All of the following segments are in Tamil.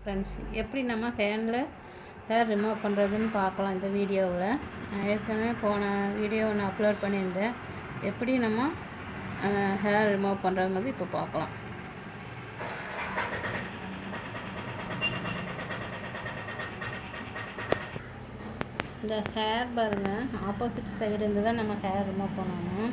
ஃப்ரெண்ட்ஸ் எப்படி நம்ம ஹேரில் ஹேர் ரிமூவ் பண்ணுறதுன்னு பார்க்கலாம் இந்த வீடியோவில் நான் ஏற்கனவே போன வீடியோ நான் அப்லோட் பண்ணியிருந்தேன் எப்படி நம்ம ஹேர் ரிமூவ் பண்ணுறதுங்கிறது இப்போ பார்க்கலாம் இந்த ஹேர் பாருங்கள் ஆப்போசிட் சைடு இருந்து தான் நம்ம ஹேர் ரிமூவ் பண்ணணும்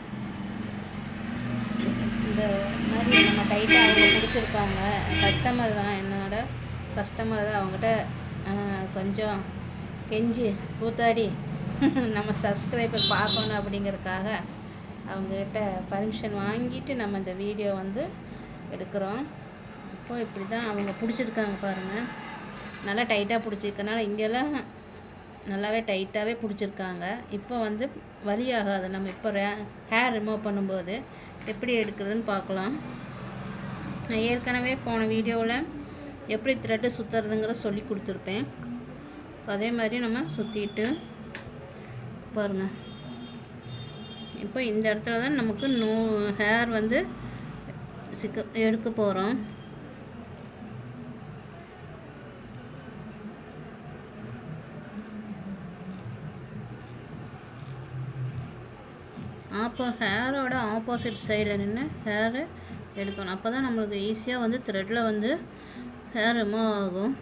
இந்த மாதிரி நம்ம டைட்டாக அவங்க பிடிச்சிருக்காங்க கஸ்டமர் தான் என்னோட கஸ்டமர் தான் அவங்ககிட்ட ஆஹ், கொஞ்சம் கெஞ்சி கூத்தாடி நம்ம சப்ஸ்கிரைபர் பார்க்கணும் அப்படிங்கிறதுக்காக அவங்கக்கிட்ட பர்மிஷன் வாங்கிட்டு நம்ம இந்த வீடியோ வந்து எடுக்கிறோம் இப்போ இப்படி தான் அவங்க பிடிச்சிருக்காங்க பாருங்கள் நல்லா டைட்டாக பிடிச்சிருக்கனால இங்கெல்லாம் நல்லாவே டைட்டாகவே பிடிச்சிருக்காங்க இப்போ வந்து வலியாகாது நம்ம இப்போ ஹேர் ரிமூவ் பண்ணும்போது எப்படி எடுக்கிறதுன்னு பார்க்கலாம் நான் ஏற்கனவே போன வீடியோவில் எப்படி த்ரெட்டு சுற்றுறதுங்கிற சொல்லி கொடுத்துருப்பேன் இப்போ அதே மாதிரி நம்ம சுற்றிட்டு பாருங்கள் இப்போ இந்த இடத்துல தான் நமக்கு நூ ஹேர் வந்து சிக்க எடுக்க போகிறோம் ஆப்போ ஹேரோட ஆப்போசிட் சைடில் நின்று ஹேரை எடுக்கணும் அப்போ தான் நம்மளுக்கு ஈஸியாக வந்து த்ரெட்டில் வந்து ஹேர் ரிமூவ் ஆகும்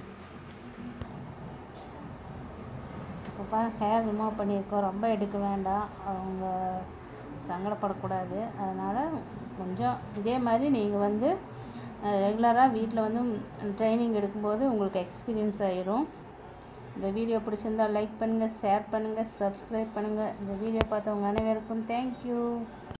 இப்போ ஹேர் ரிமூவ் பண்ணியிருக்கோம் ரொம்ப எடுக்க வேண்டாம் அவங்க சங்கடப்படக்கூடாது அதனால் கொஞ்சம் இதே மாதிரி நீங்கள் வந்து ரெகுலராக வீட்டில் வந்து ட்ரைனிங் எடுக்கும்போது உங்களுக்கு எக்ஸ்பீரியன்ஸ் ஆயிரும் இந்த வீடியோ பிடிச்சிருந்தா லைக் பண்ணுங்கள் ஷேர் பண்ணுங்கள் சப்ஸ்கிரைப் பண்ணுங்கள் இந்த வீடியோ பார்த்தவங்க அனைவருக்கும் தேங்க்யூ